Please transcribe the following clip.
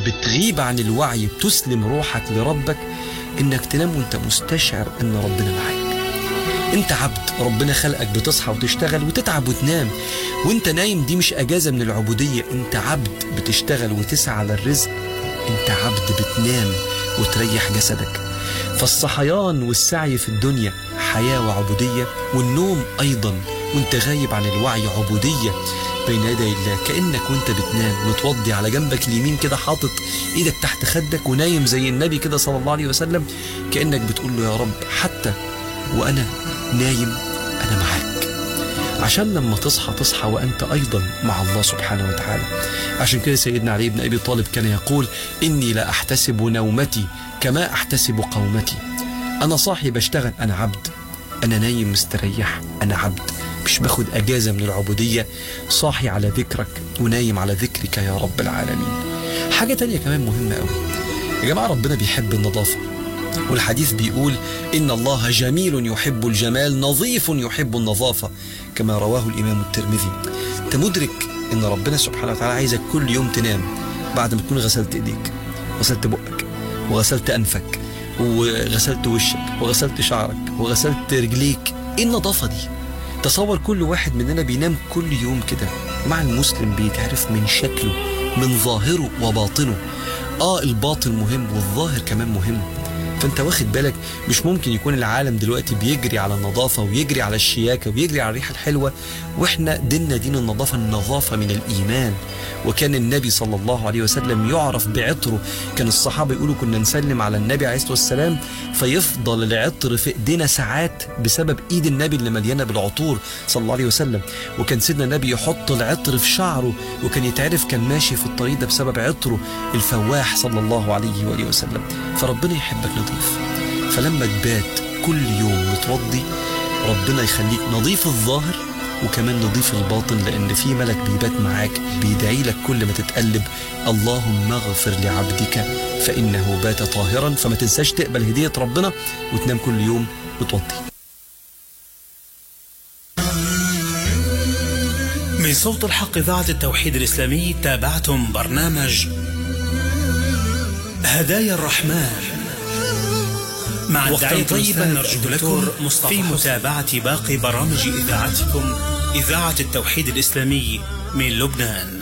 بتغيب عن الوعي بتسلم روحك لربك انك تنام وانت مستشعر ان ربنا معاك انت عبد ربنا خلقك بتصحى وتشتغل وتتعب وتنام وانت نايم دي مش اجازة من العبودية انت عبد بتشتغل وتسعى على الرزق انت عبد بتنام وتريح جسدك فالصحيان والسعي في الدنيا حياة وعبودية والنوم أيضا وانت غايب عن الوعي عبودية بين يدي الله كأنك وانت بتنام متوضي على جنبك اليمين كده حاطط ايدك تحت خدك ونايم زي النبي كده صلى الله عليه وسلم كأنك بتقول له يا رب حتى وأنا نايم أنا معاك عشان لما تصحى تصحى وأنت أيضا مع الله سبحانه وتعالى عشان كده سيدنا علي بن أبي طالب كان يقول إني لا أحتسب نومتي كما أحتسب قومتي أنا صاحي بشتغل أنا عبد أنا نايم مستريح أنا عبد مش باخد أجازة من العبودية صاحي على ذكرك ونايم على ذكرك يا رب العالمين حاجة تانية كمان مهمة قوي يا جماعة ربنا بيحب النظافة والحديث بيقول إن الله جميل يحب الجمال نظيف يحب النظافة كما رواه الإمام الترمذي أنت مدرك إن ربنا سبحانه وتعالى عايزك كل يوم تنام بعد ما تكون غسلت إيديك غسلت بقك وغسلت أنفك وغسلت وشك وغسلت شعرك وغسلت رجليك إيه النظافة دي تصور كل واحد مننا بينام كل يوم كده مع المسلم بيتعرف من شكله من ظاهره وباطنه اه الباطن مهم والظاهر كمان مهم فانت واخد بالك مش ممكن يكون العالم دلوقتي بيجري على النظافة ويجري على الشياكة ويجري على الريحة الحلوة واحنا ديننا دين النظافة النظافة من الإيمان وكان النبي صلى الله عليه وسلم يعرف بعطره كان الصحابة يقولوا كنا نسلم على النبي عليه الصلاة والسلام فيفضل العطر في ايدينا ساعات بسبب ايد النبي اللي مليانة بالعطور صلى الله عليه وسلم وكان سيدنا النبي يحط العطر في شعره وكان يتعرف كان ماشي في الطريق ده بسبب عطره الفواح صلى الله عليه وآله وسلم فربنا يحبك نظيف فلما تبات كل يوم متوضي ربنا يخليك نظيف الظاهر وكمان نضيف الباطن لان في ملك بيبات معاك بيدعي لك كل ما تتقلب اللهم اغفر لعبدك فانه بات طاهرا فما تنساش تقبل هديه ربنا وتنام كل يوم متوضي من صوت الحق إذاعة التوحيد الإسلامي تابعتم برنامج هدايا الرحمن مع الداعية طيبا نرجو لكم في متابعة باقي برامج إذاعتكم إذاعة التوحيد الإسلامي من لبنان